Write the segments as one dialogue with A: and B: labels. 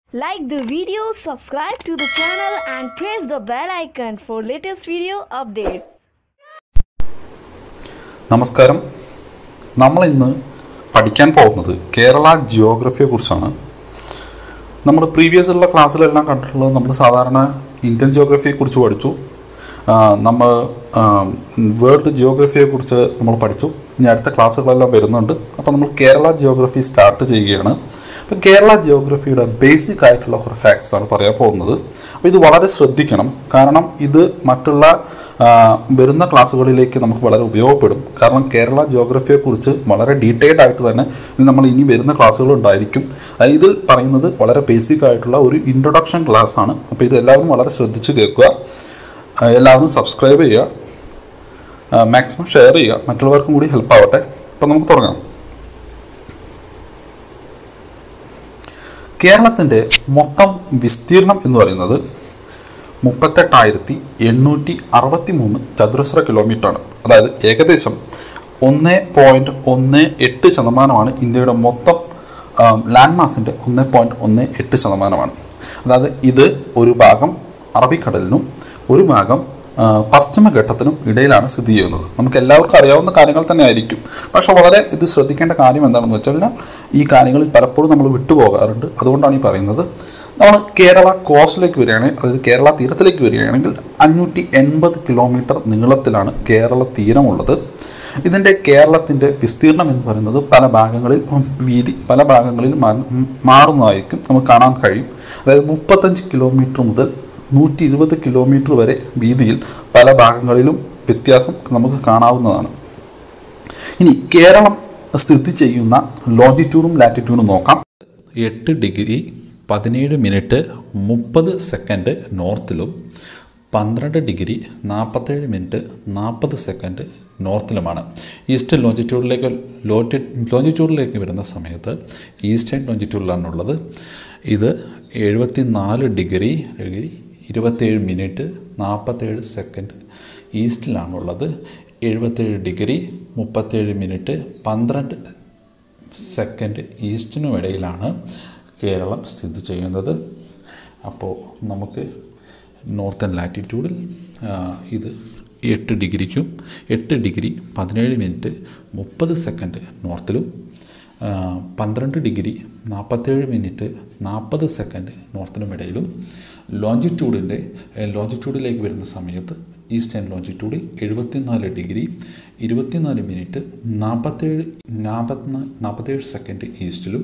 A: Like the video, subscribe to the channel and press the bell icon for latest video updates.
B: നമസ്കാരം നമ്മൾ ഇന്ന് പഠിക്കാൻ പോകുന്നത് കേരള ജിയോഗ്രഫിയെ കുറിച്ചാണ് നമ്മൾ പ്രീവിയസ് ഉള്ള ക്ലാസ്സിലെല്ലാം കണ്ടിട്ടുള്ളത് നമ്മൾ സാധാരണ ഇന്ത്യൻ ജിയോഗ്രഫിയെ കുറിച്ച് പഠിച്ചു ആ, നമ്മൾ വേൾഡ് ജിയോഗ്രഫിയെ കുറിച്ച് നമ്മൾ പഠിച്ചു ഇനി അടുത്ത ക്ലാസ്സുകളെല്ലാം വരുന്നുണ്ട് അപ്പോൾ നമ്മൾ കേരള ജിയോഗ്രഫി സ്റ്റാർട്ട് ചെയ്യുകയാണ് അപ്പോൾ കേരള ജിയോഗ്രഫിയുടെ ബേസിക് ആയിട്ടുള്ള കുറേ ഫാക്ട്സ് ആണ് പറയാൻ പോകുന്നത് അപ്പോൾ ഇത് വളരെ ശ്രദ്ധിക്കണം കാരണം ഇത് മറ്റുള്ള ആ, വരുന്ന ക്ലാസ്സുകളിലേക്ക് നമുക്ക് വളരെ ഉപയോഗപ്പെടും കാരണം കേരള ജിയോഗ്രഫിയെക്കുറിച്ച് വളരെ ഡീറ്റെയിൽഡ് ആയിട്ട് തന്നെ ഇനി നമ്മൾ ഇനി വരുന്ന ക്ലാസ്സുകൾ ഉണ്ടായിരിക്കും ആ, ഇതിൽ പറയുന്നത് വളരെ ബേസിക് ആയിട്ടുള്ള ഒരു ഇൻട്രൊഡക്ഷൻ ക്ലാസ് ആണ് അപ്പോൾ ഇത് എല്ലാവരും വളരെ ശ്രദ്ധിച്ച് കേൾക്കുക ആ, എല്ലാവരും സബ്സ്ക്രൈബ് ചെയ്യുക മാക്സിമം ഷെയർ ചെയ്യുക മറ്റുള്ളവർക്കും കൂടി ഹെൽപ്പ് ആവട്ടെ അപ്പം നമുക്ക് തുടങ്ങാം കേരളത്തിൻ്റെ മൊത്തം വിസ്തീർണം എന്ന് പറയുന്നത് മുപ്പത്തെട്ടായിരത്തി എണ്ണൂറ്റി അറുപത്തി മൂന്ന് ചതുരശ്ര കിലോമീറ്ററാണ് അതായത് ഏകദേശം ഒന്ന് പോയിൻറ്റ് ഒന്ന് എട്ട് ശതമാനമാണ് ഇന്ത്യയുടെ മൊത്തം ലാൻഡ് മാസിൻ്റെ ഒന്ന് പോയിൻറ്റ് ഒന്ന് എട്ട് ശതമാനമാണ് അതായത് ഇത് ഒരു ഭാഗം അറബിക്കടലിനും ഒരു ഭാഗം ആ, പശ്ചിമഘട്ടത്തിനും ഇടയിലാണ് സ്ഥിതി ചെയ്യുന്നത് നമുക്ക് എല്ലാവർക്കും അറിയാവുന്ന കാര്യങ്ങൾ തന്നെ ആയിരിക്കും പക്ഷെ വളരെ ഇത് ശ്രദ്ധിക്കേണ്ട കാര്യം എന്താണെന്ന് വെച്ച് കഴിഞ്ഞാൽ ഈ കാര്യങ്ങളിൽ പലപ്പോഴും നമ്മൾ വിട്ടുപോകാറുണ്ട് അതുകൊണ്ടാണ് ഈ പറയുന്നത് നമ്മൾ കേരള കോസ്റ്റിലേക്ക് വരികയാണെങ്കിൽ അതായത് കേരള തീരത്തിലേക്ക് വരികയാണെങ്കിൽ അഞ്ഞൂറ്റി എൺപത് കിലോമീറ്റർ നീളത്തിലാണ് കേരള തീരമുള്ളത് ഇതിൻ്റെ കേരളത്തിൻ്റെ വിസ്തീർണം എന്ന് പറയുന്നത് പല ഭാഗങ്ങളിൽ ഉം, വീതി പല ഭാഗങ്ങളിൽ മാ- ഉം, മാറുന്നതായിരിക്കും നമുക്ക് കാണാൻ കഴിയും അതായത് മുപ്പത്തഞ്ച് കിലോമീറ്റർ മുതൽ നൂറ്റി ഇരുപത് കിലോമീറ്റർ വരെ വീതിയിൽ പല ഭാഗങ്ങളിലും വ്യത്യാസം നമുക്ക് കാണാവുന്നതാണ് ഇനി കേരളം സ്ഥിതി ചെയ്യുന്ന ലോജിറ്റ്യൂഡും ലാറ്റിറ്റ്യൂഡും നോക്കാം എട്ട് ഡിഗ്രി പതിനേഴ് മിനിറ്റ് മുപ്പത് സെക്കൻഡ് നോർത്തിലും പന്ത്രണ്ട് ഡിഗ്രി നാൽപ്പത്തേഴ് മിനിറ്റ് നാൽപ്പത് സെക്കൻഡ് നോർത്തിലുമാണ് ഈസ്റ്റേൺ ലോഞ്ചിറ്റ്യൂഡിലേക്ക് ലോറ്റി ലോഞ്ചിറ്റ്യൂഡിലേക്ക് വരുന്ന സമയത്ത് ഈസ്റ്റേൺ ലോഞ്ചിറ്റ്യൂഡിലാണുള്ളത് ഇത് എഴുപത്തി നാല് ഡിഗ്രി ഡിഗ്രി ഇരുപത്തേഴ് മിനിറ്റ് നാൽപ്പത്തേഴ് സെക്കൻഡ് ഈസ്റ്റിലാണുള്ളത് എഴുപത്തേഴ് ഡിഗ്രി മുപ്പത്തേഴ് മിനിറ്റ് പന്ത്രണ്ട് സെക്കൻഡ് ഈസ്റ്റിനും ഇടയിലാണ് കേരളം സ്ഥിതി ചെയ്യുന്നത് അപ്പോൾ നമുക്ക് നോർത്തേൺ ലാറ്റിറ്റ്യൂഡിൽ ആ, ഇത് എട്ട് ഡിഗ്രിക്കും എട്ട് ഡിഗ്രി പതിനേഴ് മിനിറ്റ് മുപ്പത് സെക്കൻഡ് നോർത്തിലും ആ, പന്ത്രണ്ട് ഡിഗ്രി നാൽപ്പത്തേഴ് മിനിറ്റ് നാൽപ്പത് സെക്കൻഡ് നോർത്തിനും ഇടയിലും ലോഞ്ചിറ്റ്യൂഡിൻ്റെ ലോഞ്ചിറ്റ്യൂഡിലേക്ക് വരുന്ന സമയത്ത് ഈസ്റ്റേൺ ലോഞ്ചിറ്റ്യൂഡിൽ എഴുപത്തിനാല് ഡിഗ്രി ഇരുപത്തിനാല് മിനിറ്റ് നാൽപ്പത്തേഴ് നാൽപ്പത്തി നാൽപ്പത്തേഴ് സെക്കൻഡ് ഈസ്റ്റിലും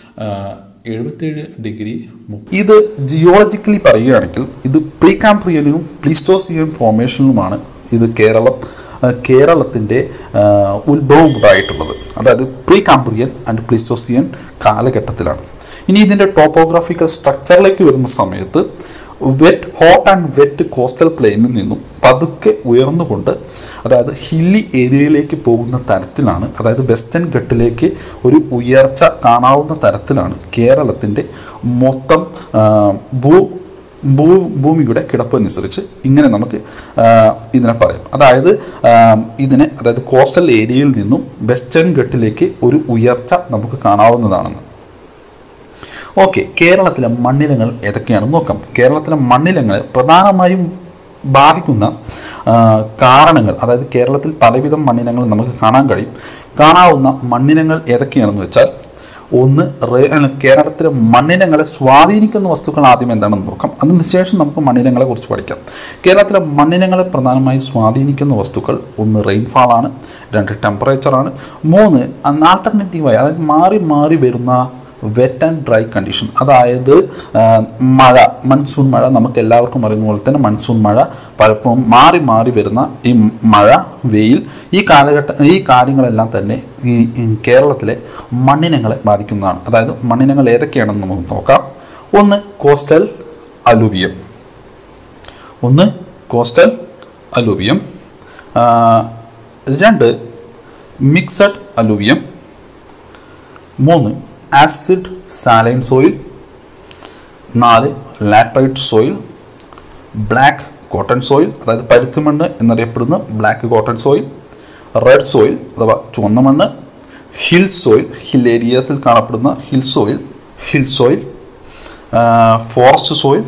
B: എഴുപത്തേഴ് ഡിഗ്രി ഇത് ജിയോളജിക്കലി പറയുകയാണെങ്കിൽ ഇത് പ്രീ കാംപ്രിയനും പ്ലീസ്റ്റോസിയൻ ഫോർമേഷനിലുമാണ് ഇത് കേരളം ആ, കേരളത്തിൻ്റെ ആ, ഉത്ഭവം ഉണ്ടായിട്ടുള്ളത് അതായത് പ്രീ കാംപ്രിയൻ ആൻഡ് പ്ലീസ്റ്റോസിയൻ കാലഘട്ടത്തിലാണ് ഇനി ഇതിൻ്റെ ടോപ്പോഗ്രാഫിക്കൽ സ്ട്രക്ചറിലേക്ക് വരുന്ന സമയത്ത് wet hot and wet coastal പ്ലെയിനിൽ നിന്നും പതുക്കെ ഉയർന്നുകൊണ്ട് അതായത് ഹില്ലി ഏരിയയിലേക്ക് പോകുന്ന തരത്തിലാണ് അതായത് വെസ്റ്റേൺ ഘട്ടിലേക്ക് ഒരു ഉയർച്ച കാണാവുന്ന തരത്തിലാണ് കേരളത്തിൻ്റെ മൊത്തം ആ, ഭൂ ഭൂ ഭൂമിയുടെ കിടപ്പ് അനുസരിച്ച് ഇങ്ങനെ നമുക്ക് ആ, ഇതിനെ പറയാം അതായത് ആ, ഇതിനെ അതായത് കോസ്റ്റൽ ഏരിയയിൽ നിന്നും വെസ്റ്റേൺ ഘട്ടിലേക്ക് ഒരു ഉയർച്ച നമുക്ക് കാണാവുന്നതാണെന്ന് ഓക്കെ കേരളത്തിലെ മണ്ണിനങ്ങൾ ഏതൊക്കെയാണെന്ന് നോക്കാം കേരളത്തിലെ മണ്ണിനങ്ങളെ പ്രധാനമായും ബാധിക്കുന്ന ആ, കാരണങ്ങൾ അതായത് കേരളത്തിൽ പലവിധം മണ്ണിനങ്ങൾ നമുക്ക് കാണാൻ കഴിയും കാണാവുന്ന മണ്ണിനങ്ങൾ ഏതൊക്കെയാണെന്ന് വെച്ചാൽ ഒന്ന് റേ- അല്ല, കേരളത്തിലെ മണ്ണിനങ്ങളെ സ്വാധീനിക്കുന്ന വസ്തുക്കൾ ആദ്യം എന്താണെന്ന് നോക്കാം അതിനുശേഷം നമുക്ക് മണ്ണിനങ്ങളെ കുറിച്ച് പഠിക്കാം കേരളത്തിലെ മണ്ണിനങ്ങളെ പ്രധാനമായും സ്വാധീനിക്കുന്ന വസ്തുക്കൾ ഒന്ന് റെയിൻഫാൾ ആണ് രണ്ട് ടെമ്പറേച്ചറാണ് മൂന്ന് ആൾട്ടർനേറ്റീവായി അതായത് മാറി മാറി വരുന്ന വെറ്റ് ആൻഡ് ഡ്രൈ കണ്ടീഷൻ അതായത് ആ, മഴ മൺസൂൺ മഴ നമുക്ക് എല്ലാവർക്കും അറിയുന്ന പോലെ തന്നെ മൺസൂൺ മഴ പലപ്പോഴും മാറി മാറി വരുന്ന ഈ മഴ വെയിൽ ഈ കാലഘട്ട ഈ കാര്യങ്ങളെല്ലാം തന്നെ ഈ ഈ കേരളത്തിലെ മണ്ണിനങ്ങളെ ബാധിക്കുന്നതാണ് അതായത് മണ്ണിനങ്ങൾ ഏതൊക്കെയാണെന്ന് നമുക്ക് നോക്കാം ഒന്ന് കോസ്റ്റൽ അലൂവിയം ഒന്ന് കോസ്റ്റൽ അലൂവിയം ആ, രണ്ട് മിക്സഡ് അലൂവിയം മൂന്ന് ആസിഡ് സാലൈൻ സോയിൽ നാല് laterite soil black cotton soil അതായത് പരുത്തി മണ്ണ് എന്നറിയപ്പെടുന്ന black cotton soil red soil അഥവാ ചുവന്ന മണ്ണ് ഹിൽ സോയിൽ ഹിൽ ഏരിയാസിൽ കാണപ്പെടുന്ന hill soil hill soil forest soil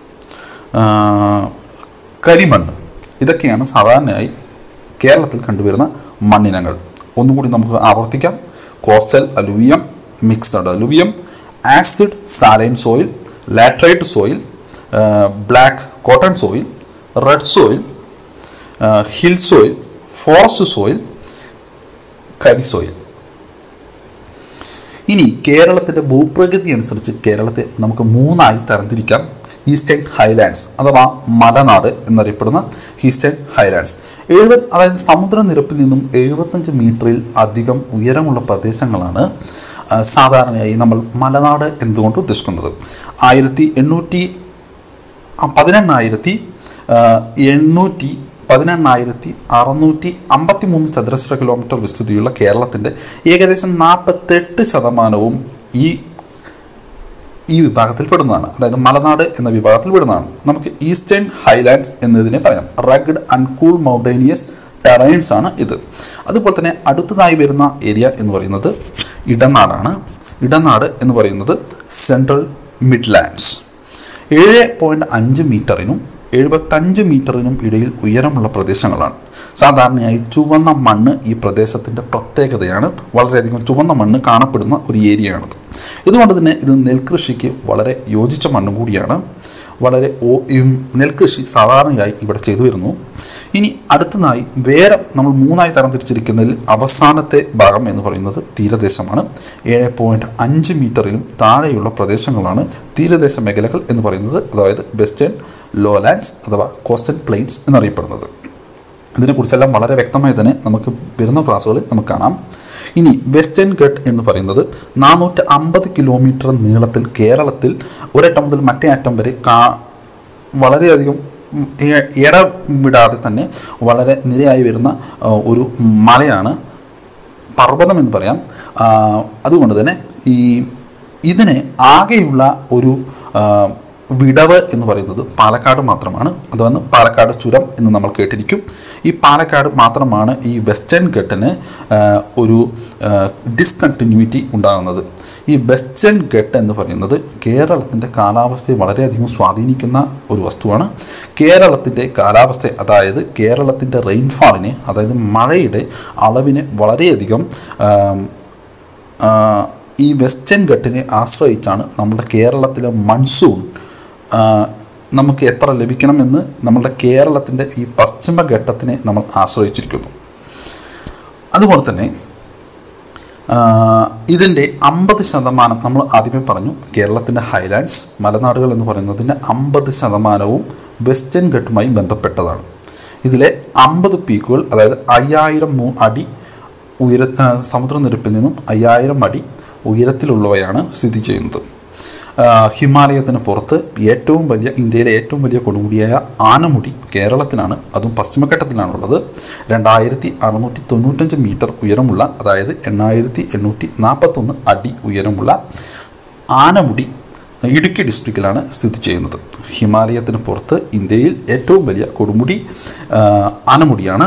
B: കരിമണ്ണ് ഇതൊക്കെയാണ് സാധാരണയായി കേരളത്തിൽ കണ്ടുവരുന്ന മണ്ണിനങ്ങൾ ഒന്നുകൂടി നമുക്ക് ആവർത്തിക്കാം coastal alluvium mixed alluvium acid saline soil laterite soil black cotton soil red soil hill soil forest soil കരി സോയിൽ ഇനി കേരളത്തിൻ്റെ ഭൂപ്രകൃതി അനുസരിച്ച് കേരളത്തെ നമുക്ക് മൂന്നായി തരംതിരിക്കാം ഈസ്റ്റേൺ ഹൈലാൻഡ്സ് അഥവാ മലനാട് എന്നറിയപ്പെടുന്ന ഈസ്റ്റേൺ ഹൈലാൻഡ്സ് എഴുപത് അതായത് സമുദ്രനിരപ്പിൽ നിന്നും എഴുപത്തഞ്ച് മീറ്ററിൽ അധികം ഉയരമുള്ള പ്രദേശങ്ങളാണ് ആ, സാധാരണയായി നമ്മൾ മലനാട് എന്തുകൊണ്ട് ഉദ്ദേശിക്കുന്നത് ആയിരത്തി എണ്ണൂറ്റി പതിനെണ്ണായിരത്തി എണ്ണൂറ്റി പതിനെണ്ണായിരത്തി അറുന്നൂറ്റി അമ്പത്തി മൂന്ന് ചതുരശ്ര കിലോമീറ്റർ വിസ്തൃതിയുള്ള കേരളത്തിൻ്റെ ഏകദേശം നാൽപ്പത്തെട്ട് ശതമാനവും ഈ ഈ വിഭാഗത്തിൽ പെടുന്നതാണ് അതായത് മലനാട് എന്ന വിഭാഗത്തിൽ പെടുന്നതാണ് നമുക്ക് ഈസ്റ്റേൺ ഹൈലാൻഡ്സ് എന്നതിനെ പറയാം rugged and cool mountainous terrains ആണ് ഇത് അതുപോലെ തന്നെ അടുത്തതായി വരുന്ന ഏരിയ എന്ന് പറയുന്നത് ഇടനാടാണ് ഇടനാട് എന്ന് പറയുന്നത് സെൻട്രൽ മിഡ്ലാൻഡ്സ് ഏഴ് പോയിൻറ്റ് അഞ്ച് മീറ്ററിനും എഴുപത്തഞ്ച് മീറ്ററിനും ഇടയിൽ ഉയരമുള്ള പ്രദേശങ്ങളാണ് സാധാരണയായി ചുവന്ന മണ്ണ് ഈ പ്രദേശത്തിൻ്റെ പ്രത്യേകതയാണ് വളരെയധികം ചുവന്ന മണ്ണ് കാണപ്പെടുന്ന ഒരു ഏരിയയാണിത് ഇതുകൊണ്ട് തന്നെ ഇത് നെൽകൃഷിക്ക് വളരെ യോജിച്ച മണ്ണും കൂടിയാണ് വളരെ ഓ- ഈ നെൽകൃഷി സാധാരണയായി ഇവിടെ ചെയ്തു വരുന്നു ഇനി അടുത്തതായി വേറെ നമ്മൾ മൂന്നായി തരംതിരിച്ചിരിക്കുന്നതിൽ അവസാനത്തെ ഭാഗം എന്ന് പറയുന്നത് തീരദേശമാണ് ഏഴ് പോയിൻറ്റ് അഞ്ച് മീറ്ററിലും താഴെയുള്ള പ്രദേശങ്ങളാണ് തീരദേശ മേഖലകൾ എന്ന് പറയുന്നത് അതായത് വെസ്റ്റേൺ ലോലാൻഡ്സ് അഥവാ കോസ്റ്റൽ പ്ലെയിൻസ് എന്നറിയപ്പെടുന്നത് ഇതിനെക്കുറിച്ചെല്ലാം വളരെ വ്യക്തമായി തന്നെ നമുക്ക് വരുന്ന ക്ലാസ്സുകളിൽ നമുക്ക് കാണാം ഇനി വെസ്റ്റേൺ ഘട്ട് എന്ന് പറയുന്നത് നാനൂറ്റി അമ്പത് കിലോമീറ്റർ നീളത്തിൽ കേരളത്തിൽ ഒരറ്റം മുതൽ മറ്റേ അറ്റം വരെ കാ വളരെയധികം ഉം, ഇ- ഇടവിടാതെ തന്നെ വളരെ നിരയായി വരുന്ന ആ, ഒരു മലയാണ് പർവ്വതം എന്ന് പറയാം ആ, അതുകൊണ്ട് തന്നെ ഈ ഇതിന് ആകെയുള്ള ഒരു ആ, വിടവ് എന്ന് പറയുന്നത് പാലക്കാട് മാത്രമാണ് അതുവന്ന് പാലക്കാട് ചുരം എന്ന് നമ്മൾ കേട്ടിരിക്കും ഈ പാലക്കാട് മാത്രമാണ് ഈ വെസ്റ്റേൺ ഘട്ടിന് ആ, ഒരു ഡിസ്കണ്ടിന്യൂറ്റി ഉണ്ടാകുന്നത് ഈ വെസ്റ്റേൺ ഘട്ട് എന്ന് പറയുന്നത് കേരളത്തിൻ്റെ കാലാവസ്ഥയെ വളരെയധികം സ്വാധീനിക്കുന്ന ഒരു വസ്തുവാണ് കേരളത്തിൻ്റെ കാലാവസ്ഥ അതായത് കേരളത്തിൻ്റെ റെയിൻഫാളിനെ അതായത് മഴയുടെ അളവിനെ വളരെയധികം ആം, ആ, ഈ വെസ്റ്റേൺ ഘട്ടിനെ ആശ്രയിച്ചാണ് നമ്മുടെ കേരളത്തിലെ മൺസൂൺ ആ, നമുക്ക് എത്ര ലഭിക്കണമെന്ന് നമ്മുടെ കേരളത്തിൻ്റെ ഈ പശ്ചിമഘട്ടത്തിനെ നമ്മൾ ആശ്രയിച്ചിരിക്കുന്നു അതുപോലെ തന്നെ ഇതിൻ്റെ അമ്പത് ശതമാനം നമ്മൾ ആദ്യമേ പറഞ്ഞു കേരളത്തിൻ്റെ ഹൈലാൻഡ്സ് മലനാടുകൾ എന്ന് പറയുന്നതിൻ്റെ അമ്പത് ശതമാനവും വെസ്റ്റേൺ ഘട്ടുമായി ബന്ധപ്പെട്ടതാണ് ഇതിലെ അമ്പത് പീക്കുകൾ അതായത് അയ്യായിരം മൂ അടി ഉയര ആ, സമുദ്രനിരപ്പിൽ നിന്നും അയ്യായിരം അടി ഉയരത്തിലുള്ളവയാണ് സ്ഥിതി ചെയ്യുന്നത് ആ, ഹിമാലയത്തിന് പുറത്ത് ഏറ്റവും വലിയ ഇന്ത്യയിലെ ഏറ്റവും വലിയ കൊടുമുടിയായ ആനമുടി കേരളത്തിലാണ് അതും പശ്ചിമഘട്ടത്തിലാണുള്ളത് രണ്ടായിരത്തി അറുന്നൂറ്റി തൊണ്ണൂറ്റഞ്ച് മീറ്റർ ഉയരമുള്ള അതായത് എണ്ണായിരത്തി എണ്ണൂറ്റി നാൽപ്പത്തൊന്ന് അടി ഉയരമുള്ള ആനമുടി ഇടുക്കി ഡിസ്ട്രിക്റ്റിലാണ് സ്ഥിതി ചെയ്യുന്നത് ഹിമാലയത്തിന് പുറത്ത് ഇന്ത്യയിൽ ഏറ്റവും വലിയ കൊടുമുടി ആ, ആനമുടിയാണ്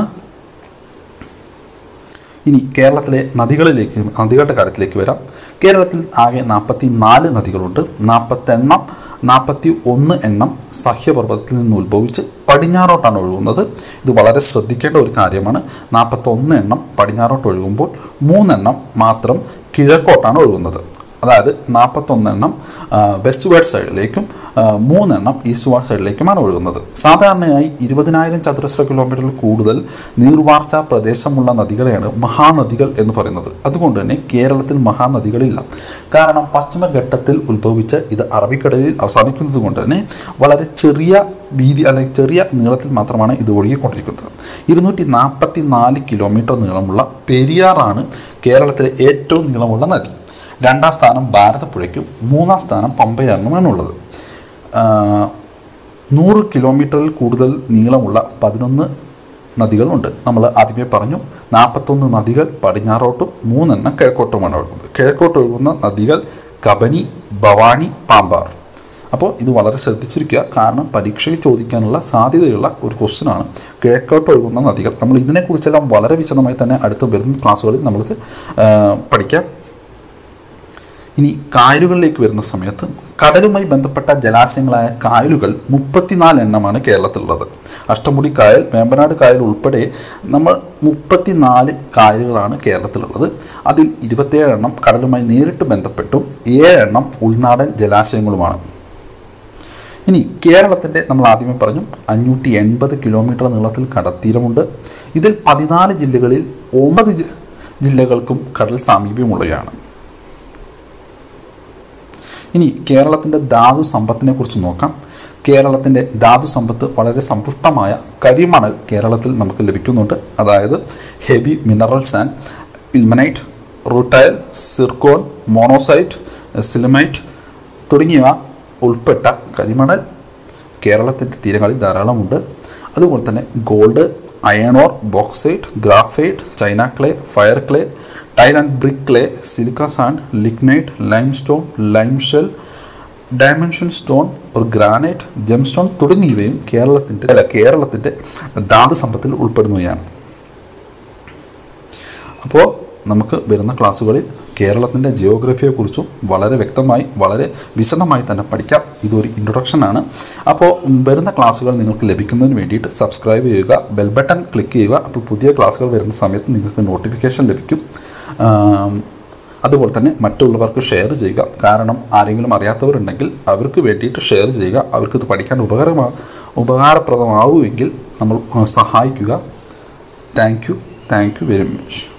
B: ഇനി കേരളത്തിലെ നദികളിലേക്ക് നദികളുടെ കാര്യത്തിലേക്ക് വരാം കേരളത്തിൽ ആകെ നാൽപ്പത്തി നാല് നദികളുണ്ട് നാൽപ്പത്തെണ്ണം നാൽപ്പത്തി ഒന്ന് എണ്ണം സഹ്യപർവ്വതത്തിൽ നിന്ന് ഉത്ഭവിച്ച് പടിഞ്ഞാറോട്ടാണ് ഒഴുകുന്നത് ഇത് വളരെ ശ്രദ്ധിക്കേണ്ട ഒരു കാര്യമാണ് നാൽപ്പത്തൊന്ന് എണ്ണം പടിഞ്ഞാറോട്ട് ഒഴുകുമ്പോൾ മൂന്നെണ്ണം മാത്രം കിഴക്കോട്ടാണ് ഒഴുകുന്നത് അതായത് നാൽപ്പത്തൊന്നെണ്ണം വെസ്റ്റ് വേർഡ് സൈഡിലേക്കും ആ, മൂന്നെണ്ണം ഈസ്റ്റ് വാർഡ് സൈഡിലേക്കുമാണ് ഒഴുകുന്നത് സാധാരണയായി ഇരുപതിനായിരം ചതുരശ്ര കിലോമീറ്ററിൽ കൂടുതൽ നീർവാർച്ച പ്രദേശമുള്ള നദികളെയാണ് മഹാനദികൾ എന്ന് പറയുന്നത് അതുകൊണ്ട് തന്നെ കേരളത്തിൽ മഹാനദികളില്ല കാരണം പശ്ചിമഘട്ടത്തിൽ ഉത്ഭവിച്ച് ഇത് അറബിക്കടലിൽ അവസാനിക്കുന്നത് കൊണ്ട് തന്നെ വളരെ ചെറിയ വീതി അല്ലെങ്കിൽ ചെറിയ നീളത്തിൽ മാത്രമാണ് ഇത് ഒഴുകിക്കൊണ്ടിരിക്കുന്നത് ഇരുന്നൂറ്റി നാൽപ്പത്തി നാല് കിലോമീറ്റർ നീളമുള്ള പെരിയാറാണ് കേരളത്തിലെ ഏറ്റവും നീളമുള്ള നദി രണ്ടാം സ്ഥാനം ഭാരതപ്പുഴയ്ക്കും മൂന്നാം സ്ഥാനം പമ്പയാറിനുമാണുള്ളത് ആഹ് നൂറ് കിലോമീറ്ററിൽ കൂടുതൽ നീളമുള്ള പതിനൊന്ന് നദികളുണ്ട് നമ്മൾ ആദ്യമേ പറഞ്ഞു നാൽപ്പത്തൊന്ന് നദികൾ പടിഞ്ഞാറോട്ടും മൂന്നെണ്ണം കിഴക്കോട്ടുമാണ് ഒഴുകുന്നത് കിഴക്കോട്ട് ഒഴുകുന്ന നദികൾ കബനി ഭവാനി പാമ്പാർ അപ്പോൾ ഇത് വളരെ ശ്രദ്ധിച്ചിരിക്കുക കാരണം പരീക്ഷയ്ക്ക് ചോദിക്കാനുള്ള സാധ്യതയുള്ള ഒരു ക്വസ്റ്റ്യനാണ് കിഴക്കോട്ട് ഒഴുകുന്ന നദികൾ നമ്മൾ ഇതിനെക്കുറിച്ചെല്ലാം വളരെ വിശദമായി തന്നെ അടുത്ത വരുന്ന ക്ലാസ്സുകളിൽ നമുക്ക് ആഹ് പഠിക്കാം ഇനി കായലുകളിലേക്ക് വരുന്ന സമയത്ത് കടലുമായി ബന്ധപ്പെട്ട ജലാശയങ്ങളായ കായലുകൾ മുപ്പത്തിനാല് എണ്ണമാണ് കേരളത്തിലുള്ളത് അഷ്ടമുടി കായൽ വേമ്പനാട് കായൽ ഉൾപ്പെടെ നമ്മൾ മുപ്പത്തിനാല് കായലുകളാണ് കേരളത്തിലുള്ളത് അതിൽ ഇരുപത്തിയേഴ് എണ്ണം കടലുമായി നേരിട്ട് ബന്ധപ്പെട്ടും ഏഴെണ്ണം ഉൾനാടൻ ജലാശയങ്ങളുമാണ് ഇനി കേരളത്തിൻ്റെ നമ്മൾ ആദ്യമേ പറഞ്ഞു അഞ്ഞൂറ്റി എൺപത് കിലോമീറ്റർ നീളത്തിൽ കടത്തീരമുണ്ട് ഇതിൽ പതിനാല് ജില്ലകളിൽ ഒമ്പത് ജി- ജില്ലകൾക്കും കടൽ സാമീപ്യമുള്ളവയാണ് ഇനി കേരളത്തിൻ്റെ ധാതു സമ്പത്തിനെ കുറിച്ച് നോക്കാം കേരളത്തിൻ്റെ ധാതു സമ്പത്ത് വളരെ സമ്പുഷ്ടമായ കരിമണൽ കേരളത്തിൽ നമുക്ക് ലഭിക്കുന്നുണ്ട് അതായത് heavy minerals and ilmenite rutile zircon monazite sillimanite തുടങ്ങിയവ ഉൾപ്പെട്ട കരിമണൽ കേരളത്തിൻ്റെ തീരങ്ങളിൽ ധാരാളമുണ്ട് അതുപോലെ തന്നെ gold iron ore bauxite graphite china clay fire clay tile and brick clay silica sand lignite limestone lime shell dimension stone ഒരു ഗ്രാനൈറ്റ് ജെം സ്റ്റോൺ തുടങ്ങിയവയും കേരളത്തിൻ്റെ അല്ല കേരളത്തിൻ്റെ ധാതു സമ്പത്തിൽ ഉൾപ്പെടുന്നവയാണ് അപ്പോൾ നമുക്ക് വരുന്ന ക്ലാസ്സുകളിൽ കേരളത്തിൻ്റെ ജിയോഗ്രഫിയെക്കുറിച്ചും വളരെ വ്യക്തമായി വളരെ വിശദമായി തന്നെ പഠിക്കാം ഇതൊരു ഇൻട്രൊഡക്ഷനാണ് അപ്പോൾ വരുന്ന ക്ലാസ്സുകൾ നിങ്ങൾക്ക് ലഭിക്കുന്നതിന് വേണ്ടിയിട്ട് സബ്സ്ക്രൈബ് ചെയ്യുക ബെൽ ബട്ടൺ ക്ലിക്ക് ചെയ്യുക അപ്പോൾ പുതിയ ക്ലാസ്സുകൾ വരുന്ന സമയത്ത് നിങ്ങൾക്ക് നോട്ടിഫിക്കേഷൻ ലഭിക്കും ആം, അതുപോലെ തന്നെ മറ്റുള്ളവർക്ക് ഷെയർ ചെയ്യുക കാരണം ആരെങ്കിലും അറിയാത്തവരുണ്ടെങ്കിൽ അവർക്ക് വേണ്ടിയിട്ട് ഷെയർ ചെയ്യുക അവർക്കിത് പഠിക്കാൻ ഉപകാരമാ ഉപകാരപ്രദമാവുമെങ്കിൽ നമ്മൾ ആ, സഹായിക്കുക thank you thank you very much